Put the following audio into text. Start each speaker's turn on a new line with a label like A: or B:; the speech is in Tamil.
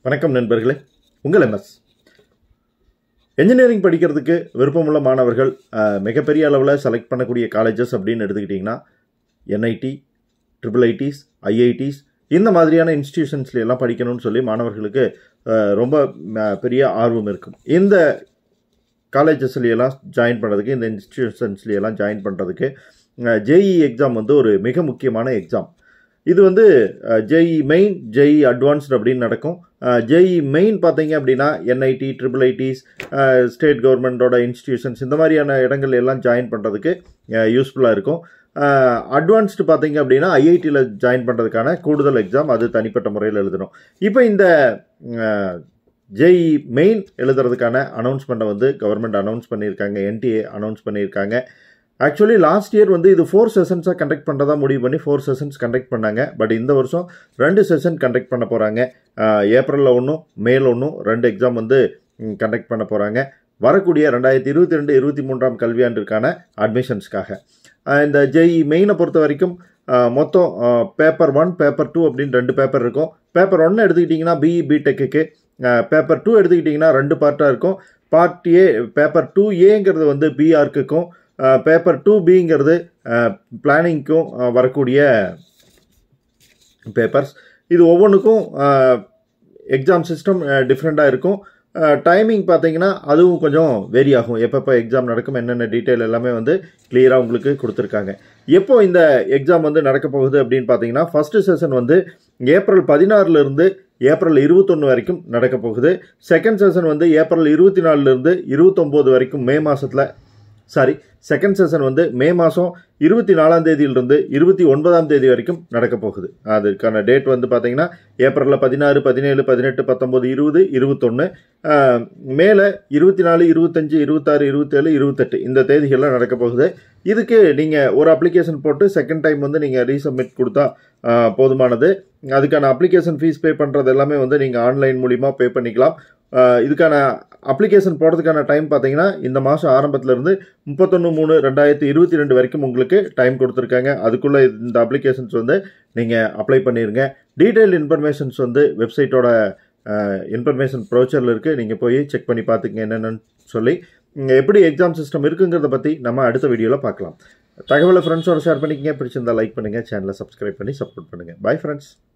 A: வணக்கம் நண்பர்களே உங்கள் எம்எஸ் என்ஜினியரிங் படிக்கிறதுக்கு விருப்பமுள்ள மாணவர்கள் அஹ், மிகப்பெரிய அளவில் செலக்ட் பண்ணக்கூடிய காலேஜஸ் அப்படின்னு எடுத்துக்கிட்டிங்கன்னா என்ஐடி ட்ரிபிள் ஐடிஸ் ஐஐடிஸ் இந்த மாதிரியான இன்ஸ்டிடியூஷன்ஸ்ல எல்லாம் படிக்கணும்னு சொல்லி மாணவர்களுக்கு அஹ், ரொம்ப ம, பெரிய ஆர்வம் இருக்கும் இந்த காலேஜஸ்ல எல்லாம் ஜாயின் பண்ணுறதுக்கு இந்த இன்ஸ்டிடியூஷன்ஸ்ல எல்லாம் ஜாயின் பண்ணுறதுக்கு ஜேஇ எக்ஸாம் வந்து ஒரு மிக முக்கியமான எக்ஸாம் இது வந்து ஜேஇ மெயின் ஜேஇ அட்வான்ஸ்டு அப்படின்னு நடக்கும் ஜேஇ மெயின் பார்த்தீங்க அப்படின்னா என்ஐடி ட்ரிபிள் ஐடிஸ் ஸ்டேட் கவர்மெண்ட்டோட இன்ஸ்டிடியூஷன்ஸ் இந்த மாதிரியான இடங்கள் எல்லாம் ஜாயின் பண்ணுறதுக்கு யூஸ்ஃபுல்லாக இருக்கும் அட்வான்ஸ்டு பார்த்தீங்க அப்படின்னா ஐஐடியில் ஜாயின் பண்ணுறதுக்கான கூடுதல் எக்ஸாம் அது தனிப்பட்ட முறையில் எழுதணும் இப்போ இந்த ஜேஇ மெயின் எழுதுறதுக்கான அனௌன்ஸ்மெண்ட்டை வந்து கவர்மெண்ட் அனௌன்ஸ் பண்ணியிருக்காங்க என்டிஏ அனௌன்ஸ் பண்ணியிருக்காங்க ஆக்சுவலி லாஸ்ட் இயர் வந்து இது ஃபோர் செஷன்ஸாக கண்டக்ட் பண்ணுறதா முடிவு பண்ணி ஃபோர் செஷன்ஸ் கண்டக்ட் பண்ணாங்க பட் இந்த வருஷம் ரெண்டு செஷன் கண்டக்ட் பண்ண போகிறாங்க ஏப்ரலில் ஒன்றும் மேல ஒன்றும் ரெண்டு எக்ஸாம் வந்து கண்டக்ட் பண்ண போகிறாங்க வரக்கூடிய ரெண்டாயிரத்தி இருபத்தி ரெண்டு இருபத்தி மூன்றாம் கல்வியாண்டிற்கான அட்மிஷன்ஸ்க்காக அஹ் இந்த ஜெய் மெயினை பொறுத்த வரைக்கும் அஹ் மொத்தம் பேப்பர் ஒன் பேப்பர் டூ அப்படின்னு ரெண்டு பேப்பர் இருக்கும் பேப்பர் ஒன்று எடுத்துக்கிட்டிங்கன்னா பிஇ பிடெக்குக்கு பேப்பர் டூ எடுத்துக்கிட்டிங்கன்னா ரெண்டு பார்ட்டாக இருக்கும் பார்ட் ஏ பேப்பர் டூ ஏங்கிறது வந்து பிஆர்க்குக்கும் பேப்பர் டூ பிங்கிறது பிளானிங்க்கும் வரக்கூடிய பேப்பர்ஸ் இது ஒவ்வொன்றுக்கும் எக்ஸாம் சிஸ்டம் டிஃப்ரெண்ட்டாக இருக்கும் டைமிங் பார்த்தீங்கன்னா அதுவும் கொஞ்சம் வேரி ஆகும் எப்பப்போ எக்ஸாம் நடக்கும் என்னென்ன டீட்டெயில் எல்லாமே வந்து கிளியராக உங்களுக்கு கொடுத்துருக்காங்க எப்போ இந்த எக்ஸாம் வந்து நடக்க போகுது அப்படின்னு பார்த்தீங்கன்னா ஃபஸ்ட்டு செஷன் வந்து ஏப்ரல் பதினாறுலேருந்து ஏப்ரல் இருபத்தொன்று வரைக்கும் நடக்க போகுது செகண்ட் செஷன் வந்து ஏப்ரல் இருபத்தி நாலுலேருந்து இருபத்தொம்போது வரைக்கும் மே மாதத்தில் சாரி செகண்ட் செஷன் வந்து மே மாதம் இருபத்தி நாலாம் தேதியிலிருந்து இருபத்தி ஒன்பதாம் தேதி வரைக்கும் நடக்க போகுது அதுக்கான டேட் வந்து பார்த்தீங்கன்னா ஏப்ரலில் பதினாறு பதினேழு பதினெட்டு பத்தொம்போது இருபது இருபத்தொன்று மேலே இருபத்தி நாலு இருபத்தஞ்சு இருபத்தாறு இருபத்தேழு இருபத்தெட்டு இந்த தேதிகளில் நடக்க போகுது இதுக்கு நீங்கள் ஒரு அப்ளிகேஷன் போட்டு செகண்ட் டைம் வந்து நீங்கள் ரீசப்மிட் கொடுத்தா ஆஹ், போதுமானது அதுக்கான அப்ளிகேஷன் ஃபீஸ் பே பண்ணுறது எல்லாமே வந்து நீங்கள் ஆன்லைன் மூலிமா பே பண்ணிக்கலாம் ஆஹ், இதுக்கான அப்ளிகேஷன் போடுறதுக்கான டைம் பார்த்தீங்கன்னா இந்த மாதம் ஆரம்பத்திலிருந்து முப்பத்தொன்று மூணு ரெண்டாயிரத்தி இருபத்தி ரெண்டு வரைக்கும் உங்களுக்கு டைம் கொடுத்துருக்காங்க அதுக்குள்ளே இந்த அப்ளிகேஷன்ஸ் வந்து நீங்கள் அப்ளை பண்ணிடுங்க டீட்டெயில் இன்ஃபர்மேஷன்ஸ் வந்து வெப்சைட்டோட இன்ஃபர்மேஷன் ப்ரோச்சரில் இருக்குது நீங்கள் போய் செக் பண்ணி பார்த்துங்க என்னென்னு சொல்லி இங்க எப்படி எக்ஸாம் சிஸ்டம் இருக்குங்கிறத பற்றி நம்ம அடுத்த வீடியோவில் பார்க்கலாம் தகவலை ஃப்ரெண்ட்ஸோட ஷேர் பண்ணிக்கங்க பிடிச்சிருந்தா லைக் பண்ணுங்கள் சேனலை சப்ஸ்கிரைப் பண்ணி சப்போர்ட் பண்ணுங்கள் பை ஃப்ரெண்ட்ஸ்